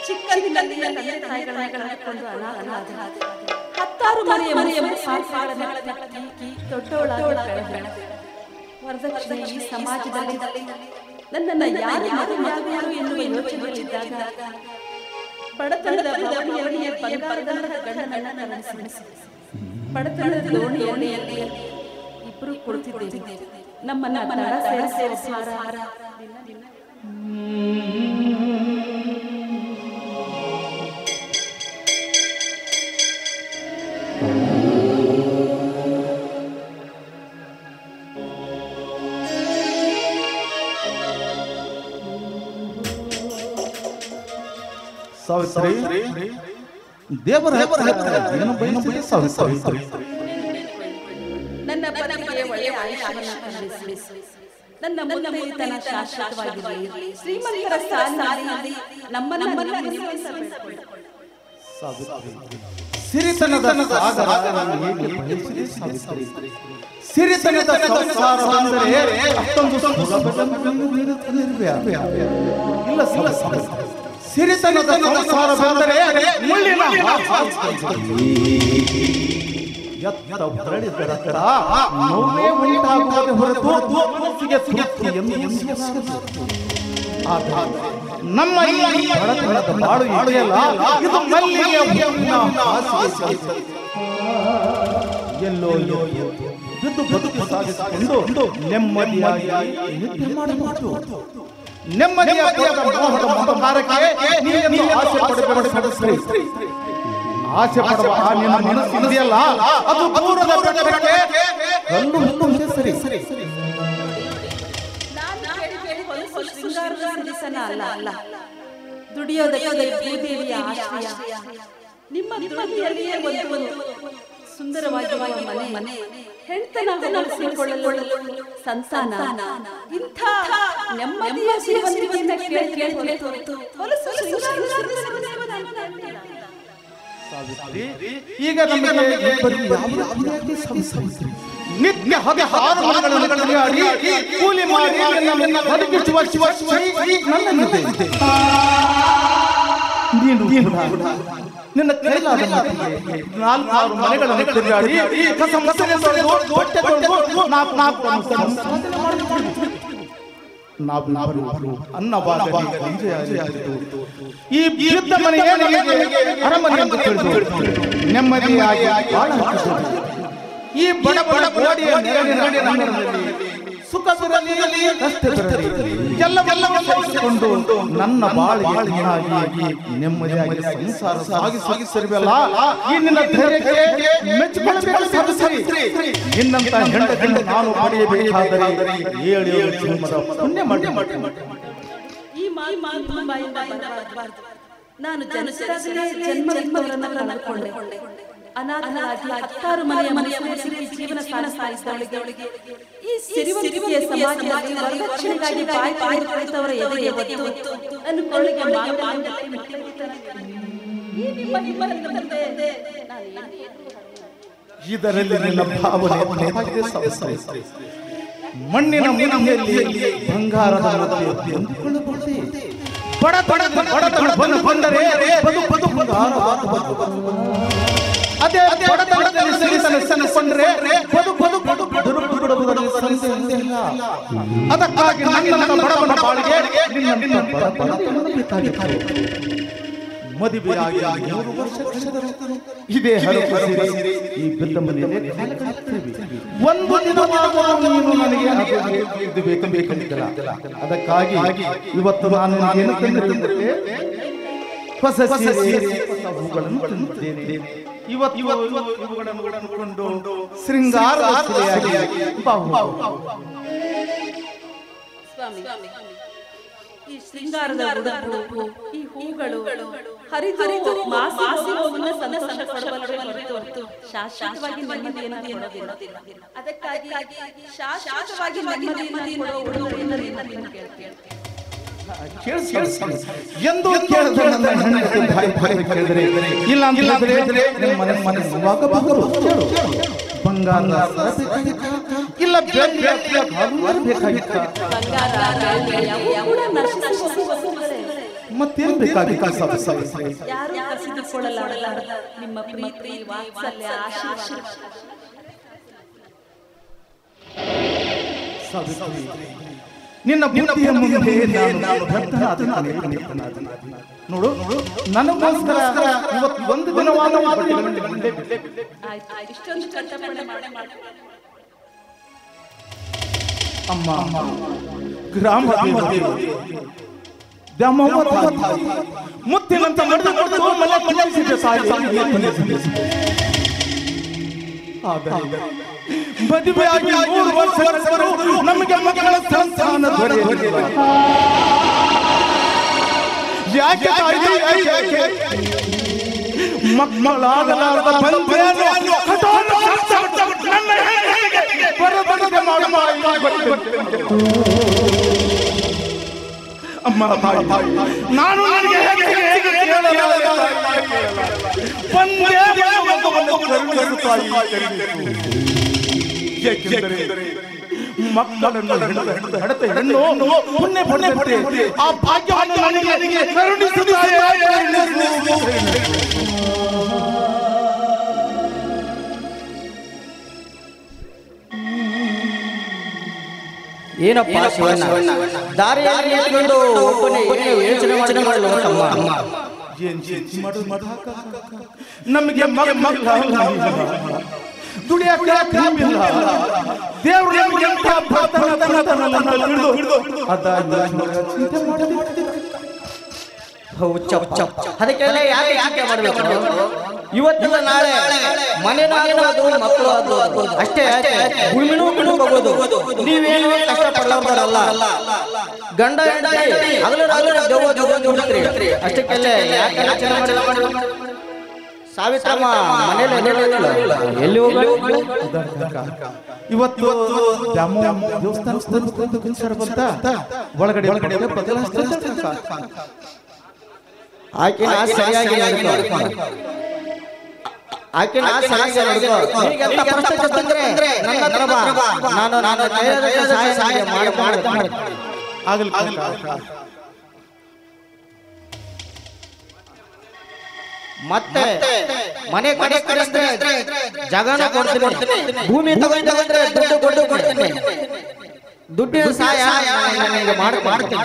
ಚಿಕ್ಕಂದಿನಲ್ಲಿ ತಂದೆ ತಾಯಿಗಳನ್ನ ಕಳೆದುಕೊಂಡು ಅನಾಥ ಹತ್ತಾರು ಮನೆಯ ಮನೆಯ ಸಾರ್ಥಿ ದೊಡ್ಡವಳಾಗಿ ಬೆಳೆದಳು. ವರದಕ್ಷಿಣೆ ಈ ಸಮಾಜದಲ್ಲಿ ನನ್ನನ್ನ ಯಾರು ಯಾರು ಮದುವೆಯಾರು ಎನ್ನುವ ಯೋಚನೆಯಲ್ಲಿದ್ದಾಗ ಬಡತನದ ಬವಣೆಯಲ್ಲಿ ಬಂಗಾರದ ಗಂಡನನ್ನ ಕನಸಿನಿಸಿ ಬಡತನದ ದೋಣಿಯಲ್ಲಿ ಇಬ್ಬರು ಕುಳಿತಿದ್ದೇವೆ ನಮ್ಮನ್ನ ದಡ ಸೇರಿಸಿ ಭಾರ ಸಾವಿತ್ರಿ ದೇವರ ಏನು ಬಯಸಿದೆ ಸಾವಿತ್ರಿ ನನ್ನ ಬದುಕಿಗೆ ಒಳ್ಳೆಯ ಆಯುಷ್ಯವನ್ನ ಕರುಣಿಸಿ ನನ್ನ ಮುನ್ನೈತನ ಶಾಶ್ವತವಾಗಿರಲಿ ಶ್ರೀಮಂತರ ಸ್ಥಾನದಲ್ಲಿ ನಮ್ಮ ನಮ್ಮನ್ನ ನಿರ್ವಹಿಸಬೇಕು ಸಾವಿತ್ರಿ ಸಿರಿತನದ ಸಾಗರ ಹೇಗೆ ಬಯಸಿದೆ ಸಾವಿತ್ರಿ ಸಿರಿತನದ ಸಂಸಾರವೆಂದರೆ ಅಷ್ಟೊಂದು ಸುಲಭವೆಂದಿರುವೆ. ಇಲ್ಲ ಸಾವಿತ್ರಿ ಸಿರಿತನದ ಸಂಸಾರವೆಂದರೆ ಮುಳ್ಳಿನ ಹಾಸಿಗೆ. ಎತ್ತ ಹೊರಳಿದರ ಕಡ ನೋವೇ ಉಂಟಾಗುತ್ತದೆ ಹೊರತು ಮನಸ್ಸಿಗೆ ತೃಪ್ತಿ ಎಂದು ಎನ್ನಿಸದು. ಆದರೆ ನಮ್ಮ ಈ ಬಡತನದ ಬಾಳು ಇದೆಯಲ್ಲ ಇದು ಮಲ್ಲಿಗೆ ಹೂವಿನ ಹಾಸಿಗೆ ಎಲ್ಲೋ ಎಲ್ಲೋ ಬಿದ್ದು ಬದುಕು ಸಾಗಿಸಿಕೊಂಡು ನೆಮ್ಮದಿಯಾಗಿ ನಿದ್ದೆ ಮಾಡಬಹುದು ನೆಮ್ಮದಿಯ ಪಡೆದ ಮೋಹದ ಮಮಕಾರಕ್ಕೆ ನೀನೆಂದು ಆಸೆ ಪಡಬೇಡ ಸದಸ್ಯರೇ. ಆಸೆ ಪಡುವ ಆ ನಿನ್ನ ಮನಸ್ಸು ಇದೆಯಲ್ಲ ಅದು ದೂರದ ಬೆಟ್ಟಕ್ಕೆ ಕಲ್ಲು ಹುಟ್ಟು ಸರಿ ನಾನು ಕೇಳಿ ಕೇಳಿ ಹೊಲಸು ಶೃಂಗಾರದ ಸಿರಿಸನ ಅಲ್ಲ ಅಲ್ಲ ದುಡಿಯೋದಕ್ಕೆ ಭೂದೇವಿಯ ಆಶ್ರಯ ನಿಮ್ಮ ದುಡಿಮೆಯಲ್ಲಿಯೇ ಒಂದು ಒಂದು ಸುಂದರವಾಗಿರುವ ಮನೆ ಮನೆ ಹೆಣ್ತನ ಹೊಗಳಿಸಿಕೊಳ್ಳಲು ಸಂತಾನ ಇಂಥ ನೆಮ್ಮದಿಯ ಜೀವನವನ್ನ ಕೇಳಿ ಕೇಳಿ ಹೊರತು ಹೊಲಸು ಶೃಂಗಾರದ ಸಿರಿಸನ ಅಲ್ಲ. ಈಗ ನಮಗೆ ಇಬ್ಬರಿಗೂ ಯಾವ ಅನ್ಯಾಯಕ್ಕೆ ಸಂಸಾರಿಸಿ ನಿತ್ಯ ಹದಿಹಾರು ಮನೆಗಳನ್ನು ತಿರುಗಾಡಿ ಕೂಲಿ ಮಾಡಿ ನನ್ನನ್ನು ಬದುಕಿಸುವ ಶಿವ ಶಕ್ತಿ ನನ್ನಲ್ಲಿದೆ. ನೀನು ಕೂಡ ನಿನ್ನ ಕೈಲಾದ ಮಟ್ಟಿಗೆ ನಾಲ್ಕಾರು ಮನೆಗಳನ್ನು ತಿರುಗಾಡಿ ಕಸ ಮಸನೆ ತೊಳೆದು ಹೊಟ್ಟೆ ತೊಳೆದು ನಾಲ್ಕು ನಾಲ್ಕು ಸಂಸಾಧನೆ ಮಾಡಿಕೊಳ್ಳಿ. ನಾವು ನಾವಿಬ್ಬರು ಅನ್ನವಾಗಲಿ ಗಂಜೆಯಾಗಿದ್ದು ಈ ಯುದ್ಧ ಮನೆಯೇ ನಮಗೆ ಅರಮನೆ ಎಂದು ತಿಳಿದು ನೆಮ್ಮದಿಯಾಗಿ ಬಾಳ ಹಾಕಿದ್ದೇವೆ. ಈ ಬಡ ಬಡ ಗೋಡೆಯ ನೆರಳಿನ ಅಂಗಳದಲ್ಲಿ ಸುಖವಿರಲಿ ಕಷ್ಟವಿರಲಿ ಎಲ್ಲವೆಲ್ಲವೂ ಸಹಿಸಿಕೊಂಡು ನನ್ನ ಬಾಳಿಗೆ ಹೀನಾಗಿ ನೆಮ್ಮದಿಯಾಗಿ ಸಂಸಾರ ಸಾಗಿ ಸಾಗಿಸಿರುವಲ್ಲ ಈ ನಿನ್ನ ಧೈರ್ಯಕ್ಕೆ ಮೆಚ್ಚಿಕೊಳ್ಳಬೇಕು ಸಹಸ್ರಿ ನಿನ್ನಂತ ಹೆಂಡತಿಯನ್ನು ನಾನು ಪಡೆಯಬೇಕಾದರೆ ಏಳು ಏಳು ಜನ್ಮದ ಪುಣ್ಯ ಮಾಡಿ ಈ ಮಾತು ಮಾತು ಬಾಯಿಂದ ಬರಬಾರದು. ನಾನು ಜನಿಸಿದಾಗಲೇ ಜನ್ಮ ಜನ್ಮಗಳನ್ನು ಕಳೆದುಕೊಂಡೆ ಅನಾಥರಾಗಿ ಹತ್ತಾರು ಮನೆಯ ಮನೆಯ ಮುಸುರಿ ಜೀವನ ಸ್ಥಾನ ಸಾಗಿಸಿದವಳಿಗೆ ಈ ಸಿರಿವಂತಿಕೆಯ ಸಮಾಜದಲ್ಲಿ ವರದಕ್ಷಿಣೆಗಾಗಿ ಬಾಯಿ ಬಾಯಿ ಕುಳಿತವರ ಎದೆಗೆ ಒತ್ತು ಅನುಕೊಳ್ಳಿಗೆ ಮಾಂಗಲ್ಯ ಮುಟ್ಟಿರುತ್ತಾನೆ. ಈ ನಿಮ್ಮ ಹಿಮ್ಮರನ್ನು ಮುಂದೆ ನಾನು ಏನು ಇದರಲ್ಲಿ ನಿನ್ನ ಭಾವನೆ ತಪ್ಪಾಗಿದೆ ಸಂಸ್ಥೆ. ಮಣ್ಣಿನ ಮುನಿಯಲ್ಲಿ ಬಂಗಾರದ ಮಧ್ಯೆ ಹೊಂದಿಕೊಳ್ಳಬಹುದೇ? ಬಡ ಬಡ ಬಡತನ ಬಂದು ಬಂದರೆ ಬದು ಬದು ಬಂಗಾರವಾಗಬಹುದು. ಅದೇ ಬಡತನದಲ್ಲಿ ಸಿರಿತನ ಸೆಣಕೊಂಡ್ರೆ ಬದು ಬದು ಬದು ದುರುಪು ಬಿಡುವುದರಲ್ಲಿ ಸಂದೇಹವಿಲ್ಲ. ಅದಕ್ಕಾಗಿ ನನ್ನಂತ ಬಡವನ ಬಾಳಿಗೆ ನಿನ್ನಂತ ಬಡ ಬಡತನ ಬೇಕಾಗಿತ್ತು. ಮದುವೆಯಾಗಿ ಮೂರು ವರ್ಷ ಕಳೆದರು. ಇದೇ ಹರಕು ಸಿರಿ ಈ ಬಿದ್ದ ಮನೆಯಲ್ಲೇ ಕಾಲ ಕಳೆಯುತ್ತೇವೆ. ಒಂದು ದಿನವಾದರೂ ನೀನು ನನಗೆ ಅದು ಇದು ಬೇಕು ಬೇಕಂತಿಲ್ಲ ಅದಕ್ಕಾಗಿ ಇವತ್ತು ನಾನು ಏನು ತಂದಿರುತ್ತೇನೆ ಹೊಸ ಸೀರೆ ಹೊಸ ಹೂಗಳನ್ನು ತಂದಿದ್ದೇನೆ ಇವತ್ತು ಇವುಗಳನ್ನು ಕೊಂಡು ಶೃಂಗಾರ ಸ್ವಾಮಿ ಈ ಶೃಂಗಾರದ ಉಡುಪು ಈ ಹೂಗಳು ಹರಿದು ಮಾಸಿ ಹೋಗುವ ಸಂತೋಷ ಕೊಡಬಲ್ಲವೇ ಹೊರತು ಶಾಶ್ವತವಾಗಿ ನೆಮ್ಮದಿಯನ್ನು ಕೊಡೋದಿಲ್ಲ ಅದಕ್ಕಾಗಿ ಶಾಶ್ವತವಾಗಿ ನೆಮ್ಮದಿಯನ್ನು ಕೊಡುವ ಉಡುಗೊರೆಯನ್ನು ನಿನ್ನನ್ನು ಕೇಳ್ತೇನೆ ಎಂದು ಕೇಳಿದ್ರೆ ನನ್ನ ಹೆಂಡತಿ ಬಾಯಿ ಬಾಯಿ ಕೇಳಿದ್ರೆ ಇಲ್ಲ ಅಂತ ಹೇಳಿದ್ರೆ ನಿಮ್ಮ ಮನೆ ಮನೆ ಸುವಾಗಬಹುದು ಕೇಳು. ಬಂಗಾರ ಬೇಕಾಗಿತ್ತ? ಇಲ್ಲ ಬೆಳ್ಳಿಯ ಬೇಕಾಗಿತ್ತ ಬಂಗಾರ ಬೆಳ್ಳಿ ಅವು ಕೂಡ ನಶಿಸಿ ಹೋಗುವ ವಸ್ತುಗಳೇ. ಮತ್ತೇನ್ ಬೇಕಾಗಿತ್ತು ಸಾವಿತ್ರಿ ಯಾರು ಕಸಿದುಕೊಳ್ಳಲಾರಲಾರದ ನಿಮ್ಮ ಪ್ರೀತಿ ವಾತ್ಸಲ್ಯ ಆಶೀರ್ವಾದ ಸಾವಿತ್ರಿ ನಿನ್ನ ಬುದ್ಧಿಯ ಮುಂದೆ ನಾನು ನಾನು ಭಕ್ತನಾದನಾದೆ, ಭಕ್ತನಾದನಾದೆ. ನೋಡು ನೋಡು ನನಗೋಸ್ಕರ ಇವತ್ತು ಒಂದು ದಿನವಾದ ಬಟ್ಟೆಗಳನ್ನು ಬಂದೆ ಬಿಟ್ಟೆ. ಆಯ್ತು ಆಯ್ತು. ಇಷ್ಟೊಂದು ಕಷ್ಟಪಟ್ಟೆ ಮಾಡಿ ಮಾಡಿ ಅಮ್ಮ ಗ್ರಾಮ ದೇವತೆ ದ್ಯಾಮವ್ವ ತಾಯಿ ಮುತ್ತಿನಂತ ಮಡಿದು ಮಡಿದು ಮನೆ ಮನೆಸಿದೆ ಸಾಯಿ ಆದರೆ ಮದುವೆಯಾಗಿ ಮೂರು ವರ್ಷಗಳು ನಮಗೆ ಮಕ್ಕಳ ಸಂತಾನ ದೊರೆಯಲಿಲ್ಲ ಯಾಕೆ ತಾಯಿ ಯಾಕೆ ಮಕ್ಕಳಾಗಲಾರದ ಬಂಧೆಯನ್ನು ಕಠೋರ ಶಾಸ್ತ್ರ ನನ್ನ ಹೆಂಡತಿಗೆ ಬರಬರದೆ ಮಾಡು ಮಾಡು ಬರ್ತೇನೆ. ಅಮ್ಮ ತಾಯಿ ನಾನು ನನಗೆ ಹೇಗೆ ಹೇಗೆ ಕೇಳಲಾರೆ ತಾಯಿ, ಕೇಳಲಾರೆ. ಒಂದೇ ಒಂದು ಒಂದು ಕರುಣಿಸು ತಾಯಿ, ಕರುಣಿಸು. ಏಕೆಂದರೆ ಮಕ್ಕಳನ್ನು ಹೆಣದ ಹೆಣದ ಹೆಣತ ಹೆಣ್ಣು ಪುಣ್ಯ ಪುಣ್ಯ ಪುಣ್ಯ ಆ ಭಾಗ್ಯವನ್ನು ನನಗೆ ನನಗೆ ಕರುಣಿಸು ತಾಯಿ, ಕರುಣಿಸು. ಏನಪ್ಪ ಶಿವಣ್ಣ ದಾರಿಯಲ್ಲಿ ನಿಂತ್ಕೊಂಡು ಒಬ್ಬನೇ ಏನು ಯೋಚನೆ ಯೋಚನೆ ಮಾಡಲು ತಮ್ಮ ಏನ್ ಚಿಂತೆ ಮಾಡೋದು ಮಾಡು. ನಮಗೆ ಮಗ ಮಗ ದುಡಿಯಕ್ಕೆ ಕ್ರಮಿಲ್ಲ ದೇವ್ರು ನಮಗೆ ಎಂಥ ಭಕ್ತನತನತನವನ್ನು ತಿಳಿದು ಅದಾಗಿ ಚಿಂತೆ ಮಾಡದೆ ಹೌದು ಚಪ್ ಚಪ್ ಅದಕ್ಕೆಲ್ಲ ಯಾಕೆ ಯಾಕೆ ಮಾಡಬೇಕು ಇವತ್ತಿಲ್ಲ ನಾಳೆ ಮನೆನೂ ಆಗೋದು ಮಕ್ಕಳು ಆಗೋದು ಅಷ್ಟೇ ಭೂಮಿನೂ ಬಿಡು ಹೋಗೋದು ನೀವೇನು ಕಷ್ಟಪಡೋದಲ್ಲ ಗಂಡ ಹೆಂಡತಿ ಹಗಲು ರಾತ್ರಿ ದೆವ್ವ ದೆವ್ವ ನೋಡ್ತೀರಿ ಅಷ್ಟಕ್ಕೆಲ್ಲ ಯಾಕೆ ಯೋಚನೆ ಮಾಡಬೇಕು ಸಾವಿತ್ರಮ್ಮ ಮನೇಲಿ ಎಲ್ಲಿ ಹೋಗಲಿ ಇವತ್ತು ದ್ಯಾಮೋ ದೇವಸ್ಥಾನ ಕೆಲಸ ಬಂತ ಒಳಗಡೆ ಒಳಗಡೆ ಬದಲಾಯಿಸ್ತಾ ಆಕೆ ಸರಿಯಾಗಿ ನಡ್ಕೊ. ಆಕೆ ಸರಿಯಾಗಿ ನಡ್ಕೊ. ನಿನಗೆಂತ ಪರಿಸ್ಥಿತಿ ಬಂದ್ರೆ ನನ್ನ ಹತ್ರ ಬಾ. ನಾನು ನಾನು ಕೈಯಾರೆ ಸಹಾಯ ಸಹಾಯ ಮಾಡಿ ಮಾಡಿ ಮಾಡಿ ಆಗಲಿ ಮತ್ತೆ ಮನೆ ಕಡೆ ಕಳಿಸಿದ್ರೆ ಜಗನ ಕೊಡ್ತೀನಿ ಭೂಮಿ ತಗೊಂಡು ತಗೊಂಡ್ರೆ ದುಡ್ಡು ಕೊಟ್ಟು ಕೊಡ್ತೀನಿ ದುಡ್ಡಿನ ಸಹಾಯ ನಾನು ನಿನಗೆ ಮಾಡಿ ಮಾಡ್ತೀನಿ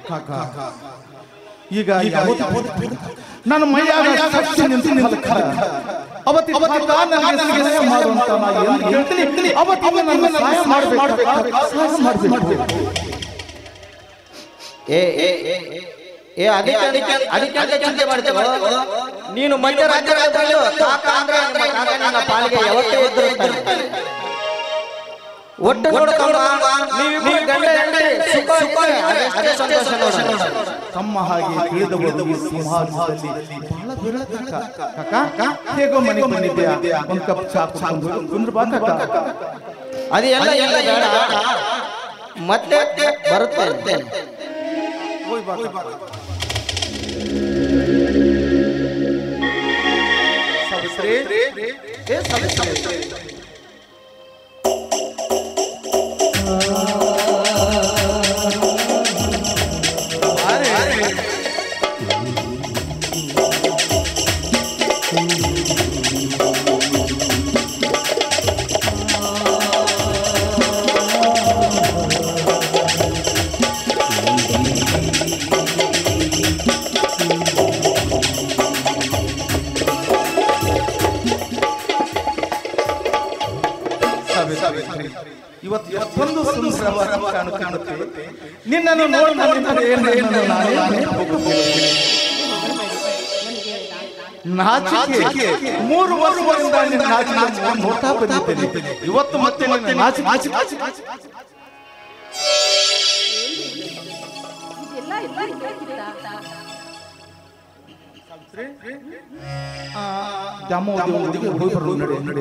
ಈಗ ಯಾವತ್ತು ನನ್ನ ಮೈಯಾಗ ಶಕ್ತಿ ನಿಂತು ನಿಲ್ಕ ಅವತ್ತಿ ಅವತ್ತ ನನಗೆ ಸಹಾಯ ಮಾಡುವಂತ ನಾ ಏನು ಹೇಳ್ತೀನಿ ಅವತ್ತಿಗೆ ನನ್ನ ಸಹಾಯ ಮಾಡಬೇಕು ಸಹಾಯ ಮಾಡಬೇಕು ಏ ಏ ಏ, ಏ, ಏ ಅದಕ್ಕೆ ಅದಕ್ಕೆ ಅದಕ್ಕೆ ಅಂತ ಚಿಂತೆ ಮಾಡ್ತೇವೆ ನೀನು ಮಧ್ಯ ರಾಜ್ಯದಲ್ಲಿ ಬಂದು ಕಾಕ ಅಂದ್ರೆ ನಿಮ್ಮ ಕಾಕ ನನ್ನ ಪಾಲಿಗೆ ಯಾವತ್ತೇ ಇದ್ರು ಇರ್ತಾನೆ. ಒಟ್ಟು ನೋಡ್ಕೊಂಡ ನೀವು ಗಂಡ ಹೆಂಡತಿ ಸುಖ ಇದ್ರೆ ಅದೆಷ್ಟೇ ಸಂತೋಷ ನೋಡು. ತಮ್ಮ ಹಾಗೆ ತಿಳಿದವರು ಈ ಸಮಾಜದಲ್ಲಿ ಬಹಳ ವಿರಳ ಕಾಕ ಕಾಕ ಹೇಗೋ ಮನೆಗೆ ಬಂದಿದ್ಯಾ ಒಂದ್ ಕಪ್ ಚಾ ಕುಡ್ಕೊಂಡು ಕುಂದ್ರ ಬಾ ಕಾಕ ಅದು ಎಲ್ಲ ಎಲ್ಲ ಬೇಡ ಮತ್ತೆ ಬರುತ್ತೆ ಸಾವಿತ್ರಿ ಏ ಸಾವಿತ್ರಿ ಸಾವಿತ್ರಿ ಇವತ್ತು ಎಷ್ಟೊಂದು ಸುಂದರವಾದ ಕಾಣು ಕಾಣುತ್ತೆ ನಿನ್ನನ್ನು ನೋಡಿದರೆ ಏನು ಏನು ನಾನೇ ಹೋಗುತ್ತೇನೆ. ನಾಚಿಕೆ ಮೂರು ವರ್ಷಗಳಿಂದ ನಿನ್ನ ನಾಚಿಕೆ ನಾನು ನೋಡ್ತಾ ಬಂದಿದ್ದೇನೆ ಇವತ್ತು ಮತ್ತೆ ನಿನ್ನ ನಾಚಿಕೆ ಇದೆಲ್ಲ ಇಲ್ಲ ಇರ್ಬೇಕಿತ್ತಾ? ದಾಮೋದರಿಗೆ ಹೋಗಿ ಬರೋಣ ನಡೆ ನಡೆ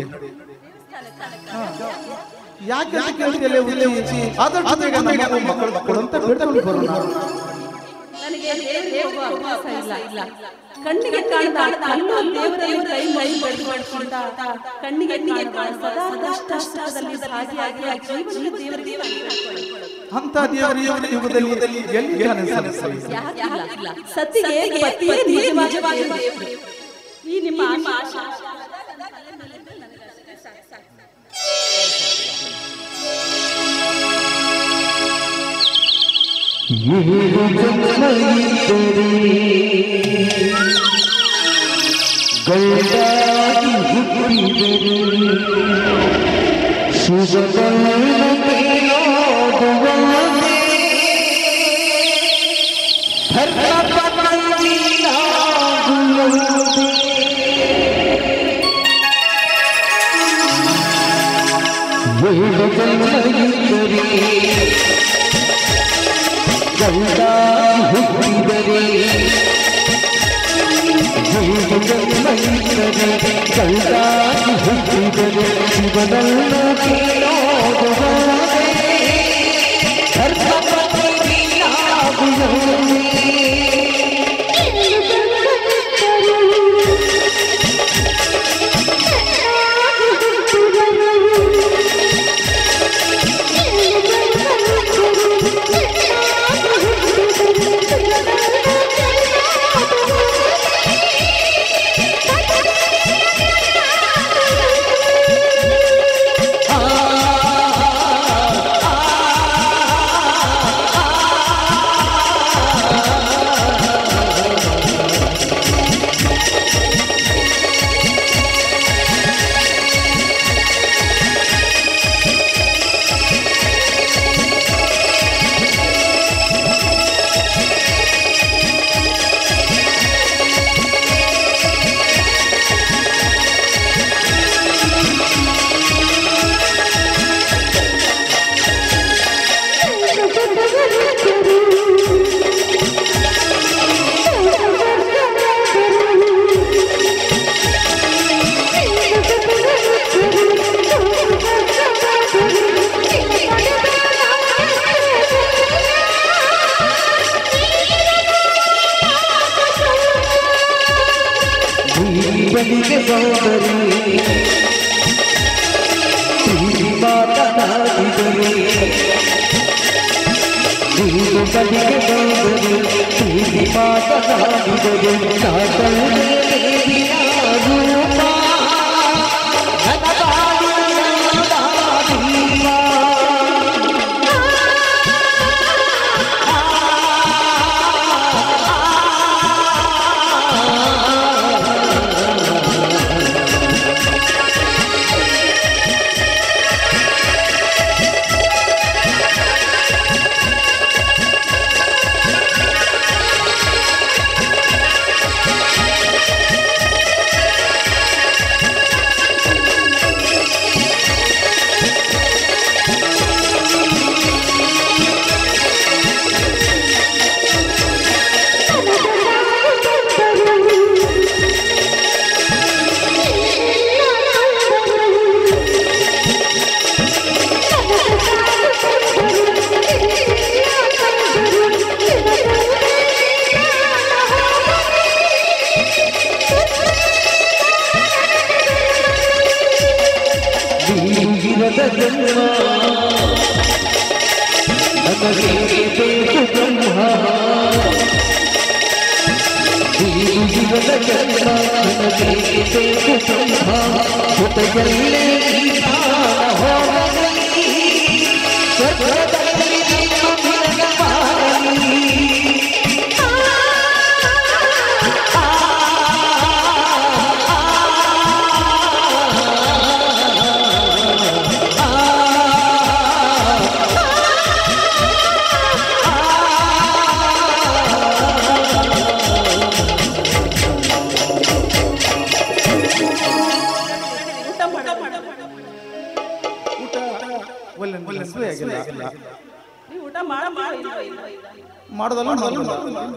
ಯಾಕೆ ಅಂತ ಕೇಳ್ತಿಯಲ್ಲ ಉಚ್ಚಿ ಉಚ್ಚಿ ಅದರ ಜೊತೆಗೆ ನಮ್ಮ ಮಕ್ಕಳು ಮಕ್ಕಳು ಅಂತ ಬೇಡ್ಕೊಂಡು ಬರೋಣ ನನಗೆ ದೇವ್ರಿಗೆ ಹೋಗುವ ಅಭ್ಯಾಸ ಇಲ್ಲ ಇಲ್ಲ ಕಣ್ಣಿಗೆ ಕಾಣದ ಅಲ್ಲೂ ದೇವರಲ್ಲಿ ಕೈ ಮೈ ಬೆಳೆದುಕೊಂಡ ಕಣ್ಣಿಗೆ ಕಾಣದ ಸದಾ ಕಷ್ಟ ಕಷ್ಟದಲ್ಲಿ ಭಾಗಿಯಾಗಿ ಆ ಜೀವನ ದೇವರಿಗೆ ನಾನು ಬೇಡ್ಕೊಳ್ಳೋದು. ಅಂತ ದೇವರ ಯುಗ- ಯುಗದಲ್ಲಿ ಎಲ್ಲಿ ಜ್ಞಾನ ಸಾಧಿಸಲಿ? ಯಾಕಿಲ್ಲ ಸತಿಗೆ ಪತಿಯೇ ನಿಜವಾದ ದೇವರು. ಈ ನಿಮ್ಮ ಆಶಾ ಏಳು ಜನ್ಮ ಇದ್ದರೆ ಗೌಡಾಗಿ ಹುಟ್ಟಿದರೆ ಶುಭವನ್ನತೆ ನೋಡುವಂತೆ ಧರ್ಮಪತಿಯಾಗುವಂತೆ ಏಳು ಜನ್ಮ ಇದ್ದರೆ ಗಂಡ ಹುಟ್ಟಿದರೆ ಜೀವ ಜನ್ಮೈತರೆ ಗಂಡ ಹುಟ್ಟಿದರೆ ಶಿವನನ್ನು ಕೇಳೋದುವಾದರೆ ಜೀವನಿಗೆ ಸೋದರಿ ಪ್ರೀತಿ ಮಾತನಾಡಿದರೆ ಜೀವನಿಗೆ ಸೋದರಿ ಪ್ರೀತಿ ಮಾತನಾಡಿದರೆ ಸಾಧನೆ ದೇವಿಯ ರೂಪ ನನಗಾಡಿದ ದೀಪ. ನೀಗಿರದ ಜನ್ಮ ನಮಗೆ ಬೇಕು ಬ್ರಹ್ಮ ನೀಗಿರದ ಜನ್ಮ ನಮಗೆ ಬೇಕು ಬ್ರಹ್ಮ ಜೊತೆಯಲ್ಲೇ ಈ ಪ್ರಾಣ ಹೋಗಲಿ ಸ್ವರ್ಗದಲ್ಲಿ ನಮ್ಮ ಮಿಲನವಾಗಲಿ. ಊಟ ಮಾಡ ಊಟ ಒಳ್ಳೆ ಒಳ್ಳೆ ಹಸಿವೆ ಆಗಿಲ್ಲ. ನೀವು ಊಟ ಮಾಡ ಮಾಡ ಮಾಡೋದಲ್ಲ ಮಾಡೋದಲ್ಲ.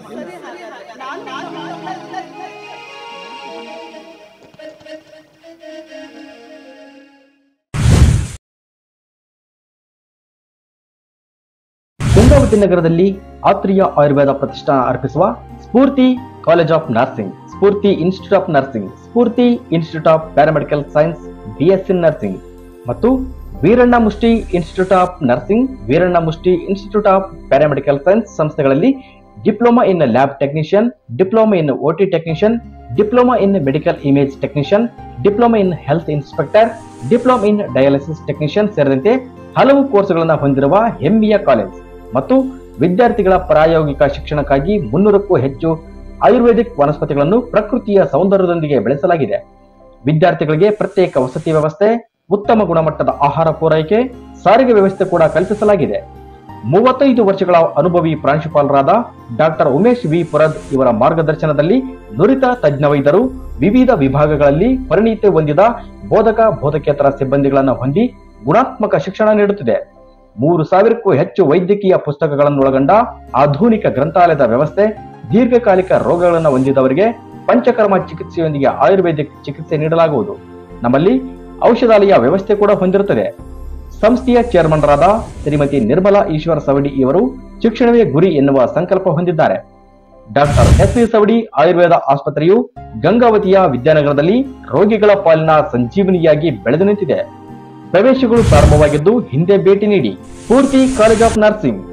ಗಂಗಾವತಿ ನಗರದಲ್ಲಿ ಆತ್ರಿಯ ಆಯುರ್ವೇದ ಪ್ರತಿಷ್ಠಾನ ಅರ್ಪಿಸುವ Spoorthi college of nursing Spoorthi institute of nursing Spoorthi institute of paramedical science BSc nursing ಮತ್ತು Veeranna Mushti institute of nursing Veeranna Mushti institute of paramedical science ಸಂಸ್ಥೆಗಳಲ್ಲಿ diploma in lab technician diploma in OT technician diploma in medical image technician diploma in health inspector diploma in dialysis technician ಸೇರಿದಂತೆ ಹಲವು ಕೋರ್ಸ್ಗಳನ್ನು ಹೊಂದಿರುವ ಹೆಮ್ಮೆಯ college ಮತ್ತು ವಿದ್ಯಾರ್ಥಿಗಳ ಪ್ರಾಯೋಗಿಕ ಶಿಕ್ಷಣಕ್ಕಾಗಿ ಮುನ್ನೂರಕ್ಕೂ ಹೆಚ್ಚು ಆಯುರ್ವೇದಿಕ್ ವನಸ್ಪತಿಗಳನ್ನು ಪ್ರಕೃತಿಯ ಸೌಂದರ್ಯದೊಂದಿಗೆ ಬೆಳೆಸಲಾಗಿದೆ ವಿದ್ಯಾರ್ಥಿಗಳಿಗೆ ಪ್ರತ್ಯೇಕ ವಸತಿ ವ್ಯವಸ್ಥೆ ಉತ್ತಮ ಗುಣಮಟ್ಟದ ಆಹಾರ ಪೂರೈಕೆ ಸಾರಿಗೆ ವ್ಯವಸ್ಥೆ ಕೂಡ ಕಲ್ಪಿಸಲಾಗಿದೆ ಮೂವತ್ತೈದು ವರ್ಷಗಳ ಅನುಭವಿ ಪ್ರಾಂಶುಪಾಲರಾದ ಡಾಕ್ಟರ್ ಉಮೇಶ್ ವಿ ಪುರದ್ ಇವರ ಮಾರ್ಗದರ್ಶನದಲ್ಲಿ ನುರಿತ ತಜ್ಞ ವೈದ್ಯರು ವಿವಿಧ ವಿಭಾಗಗಳಲ್ಲಿ ಪರಿಣಿತಿ ಹೊಂದಿದ ಬೋಧಕ ಬೋಧಕೇತರ ಸಿಬ್ಬಂದಿಗಳನ್ನು ಹೊಂದಿ ಗುಣಾತ್ಮಕ ಶಿಕ್ಷಣ ನೀಡುತ್ತಿದೆ ಮೂರು ಸಾವಿರಕ್ಕೂ ಹೆಚ್ಚು ವೈದ್ಯಕೀಯ ಪುಸ್ತಕಗಳನ್ನು ಒಳಗೊಂಡ ಆಧುನಿಕ ಗ್ರಂಥಾಲಯದ ವ್ಯವಸ್ಥೆ ದೀರ್ಘಕಾಲಿಕ ರೋಗಗಳನ್ನು ಹೊಂದಿದವರಿಗೆ ಪಂಚಕರ್ಮ ಚಿಕಿತ್ಸೆಯೊಂದಿಗೆ ಆಯುರ್ವೇದಿಕ್ ಚಿಕಿತ್ಸೆ ನೀಡಲಾಗುವುದು ನಮ್ಮಲ್ಲಿ ಔಷಧಾಲಯ ವ್ಯವಸ್ಥೆ ಕೂಡ ಹೊಂದಿರುತ್ತದೆ ಸಂಸ್ಥೆಯ ಚೇರ್ಮನ್ರಾದ ಶ್ರೀಮತಿ ನಿರ್ಮಲಾ ಈಶ್ವರ ಸವಡಿ ಇವರು ಶಿಕ್ಷಣವೇ ಗುರಿ ಎನ್ನುವ ಸಂಕಲ್ಪ ಹೊಂದಿದ್ದಾರೆ doctor S V Savadi Ayurveda ಆಸ್ಪತ್ರೆಯು ಗಂಗಾವತಿಯ ವಿದ್ಯಾನಗರದಲ್ಲಿ ರೋಗಿಗಳ ಪಾಲಿನ ಸಂಜೀವನಿಯಾಗಿ ಬೆಳೆದು ನಿಂತಿದೆ ಪ್ರವೇಶಗಳು ಪ್ರಾರಂಭವಾಗಿದ್ದು ಹಿಂದೆ ಭೇಟಿ ನೀಡಿ ಪೂರ್ತಿ ಕಾಲೇಜ್ ಆಫ್ ನರ್ಸಿಂಗ್